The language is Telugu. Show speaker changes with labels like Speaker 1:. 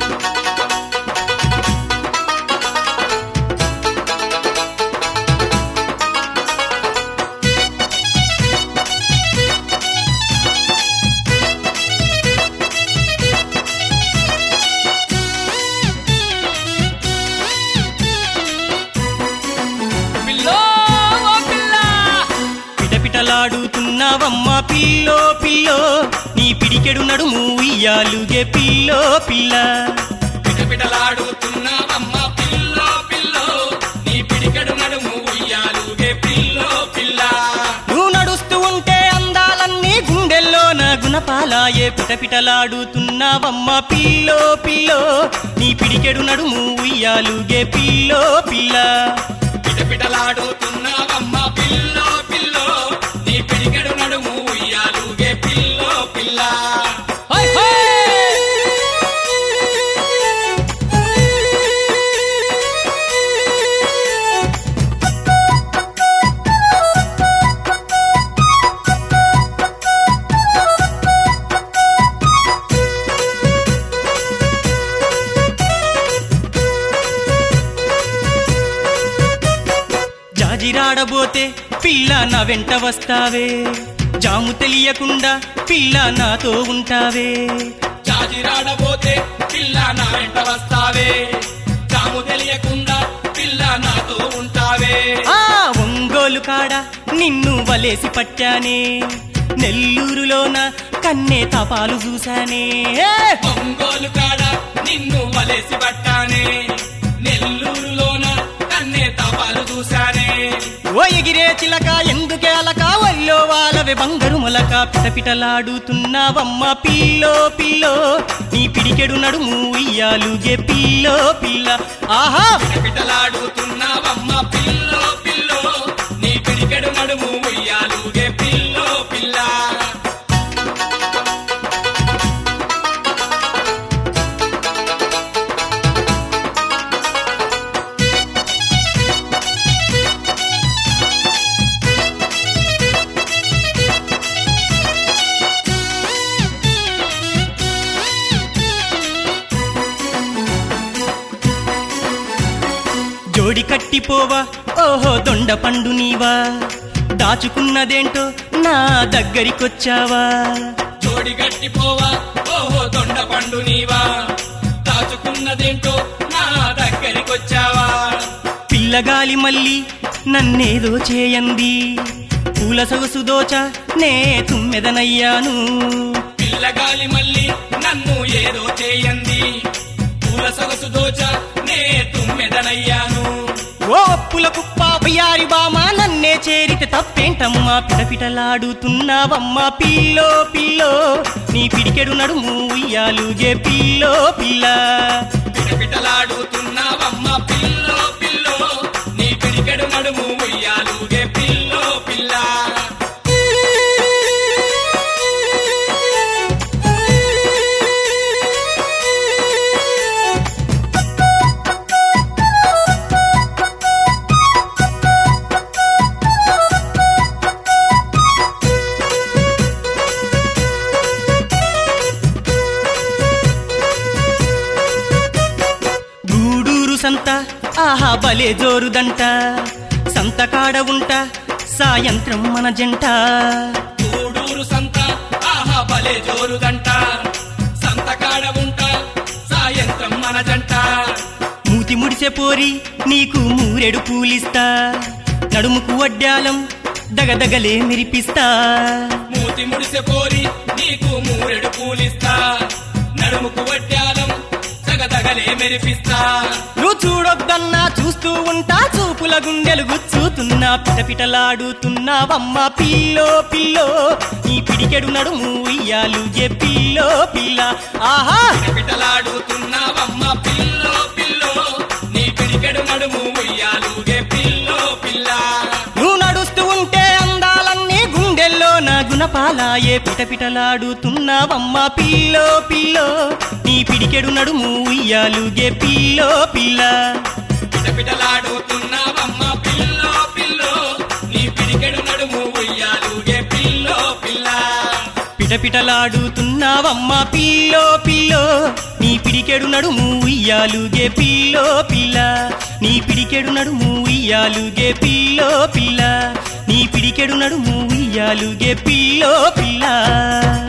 Speaker 1: పిల్లో ఓ పిల్ల
Speaker 2: పిటపిటలాడుతున్నావమ్మ పిల్లో పిల్లో నీ పిడికెడు నడుము ఇయ్యాలుగే పిల్లో పిల్ల
Speaker 1: పిటపిటలాడుతున్నావమ్మ పిల్లో పిల్లో నీ పిడికెడు నడుము ఉయ్యాలుగే పిల్లో పిల్ల
Speaker 2: నువ్వు నడుస్తూ ఉంటే అందాలన్నీ గుండెల్లో నా గుణపాలాయే పిటపిటలాడుతున్నావమ్మ పిల్లో పిల్లో నీ పిడికెడు నడుము ఇయ్యాలుగే పిల్లో పిల్ల
Speaker 1: పిటపిటలాడుతున్నావమ్మ పిల్లో పిల్లో నీ పిడికెడు నడుము ఉయ్యాలుగే పిల్లో పిల్ల హై హై
Speaker 2: జాజిరాడబోతే పిల్ల నా వెంట వస్తావే జాము తెలియకుండా పిల్ల నాతో ఉంటావే
Speaker 1: జాజిరాడబోతే పిల్ల నా వెంట వస్తావే జాము తెలియకుండా పిల్ల నాతో ఉంటావే
Speaker 2: ఆ ఒంగోలు కాడ నిన్ను వలేసి పట్టానే నెల్లూరులోన కన్నే తపాలు చూశానే ఏ!
Speaker 1: ఒంగోలు కాడ నిన్ను వలేసి పట్టానే నెల్లూరులోన కన్నే తపాలు చూశానే
Speaker 2: ఓ ఎగిరే చిలక ఎందుకే అలక వల్లో వాళ్ళవే బంగారు మొలక పిటపిటలాడుతున్నావమ్మ పిల్లో పిల్లో నీ పిడికెడు నడుము ఇయ్యాలుగే పిల్లో పిల్ల ఆహా
Speaker 1: పిటలాడుతున్నావమ్మ పిల్లో పిల్లో నీ పిడికెడు నడుము ఉయ్యాలుగే పిల్లో పిల్ల
Speaker 2: జోడి కట్టిపోవా ఓహో దొండ పండు నీవా దాచుకున్నదేంటో నా దగ్గరికొచ్చావా
Speaker 1: జోడి గట్టిపోవా ఓహో దొండ పండు నీవా దాచుకున్నదేంటో నా దగ్గరికొచ్చావా
Speaker 2: పిల్లగాలి మళ్ళీ నన్నేదో చేయంది పూల సొగసు దోచ నే తుమ్మెదనయ్యాను
Speaker 1: పిల్లగాలి మళ్ళీ నన్ను ఏదో చేయంది పూల సొగసు దోచ నే తుమ్మెదనయ్యాను
Speaker 2: ఓ అప్పుల కుప్ప బయ్యారి బామ నన్నే చేరితే తప్పేంటమ్మా పిటపిటలాడుతున్నావమ్మా పిల్లో పిల్లో నీ పిడికెడు నడుము ఉయ్యాలుగే పిల్లో పిల్ల
Speaker 1: పిటపిటలాడుతున్నావమ్మ పిల్లో పిల్లో నీ పిడికెడు నడుము ఉయ్యాలుగే పిల్లో పిల్ల
Speaker 2: గూడూరు సంత ఆహా బలే జోరుదంట సంత కాడ ఉంట సాయంత్రం మన జంట
Speaker 1: గూడూరు సంత ఆహా భలే జోరుదంట సంతకాడ ఉంటా సాయంత్రం మన జంట
Speaker 2: మూతి ముడిసె పోరి నీకు మూరెడు పూలిస్తా నడుముకు వడ్డాలం దగదగలే మెరిపిస్తా
Speaker 1: మూతి ముడిసె పోరి నీకు మూరెడు పూలిస్తా నడుముకు వడ్డాలం సగదగలే మెరిపిస్తా
Speaker 2: నువ్వు చూడొద్దన్నా చూస్తూ ఉంటా చూపుల గుండెలు గుచ్చుతున్నా పిటపిటలాడుతున్నావమ్మ పిల్లో పిల్లో నీ పిడికెడు నడుము ఇయ్యాలు ఏ పిల్లో పిల్ల ఆహా
Speaker 1: పిటలాడుతున్నావమ్మ పిల్లో పిల్లో నీ పిడికెడు నడుము ఉయ్యాలుగే పిల్లో పిల్ల
Speaker 2: నువ్వు నడుస్తూ ఉంటే అందాలన్నీ గుండెల్లో నా గుణపాలాయే పిటపిటలాడుతున్నావమ్మ పిల్లో పిల్లో నీ పిడికెడు నడుము ఇయ్యాలుగే పిల్లో పిల్ల
Speaker 1: పిటపిటలాడుతున్నావమ్మ పిల్లో పిల్లో నీ పిడికెడు నడుము ఉయ్యాలుగే పిల్లో పిల్ల
Speaker 2: పిటపిటలాడుతున్నావమ్మ పిల్లో పిల్లో నీ పిడికెడు నడుము ఉయ్యాలుగే పిల్లో పిల్ల నీ పిడికెడు నడుము ఉయ్యాలుగే పిల్లో పిల్ల నీ పిడికెడు నడుము ఉయ్యాలుగే పిల్లో పిల్ల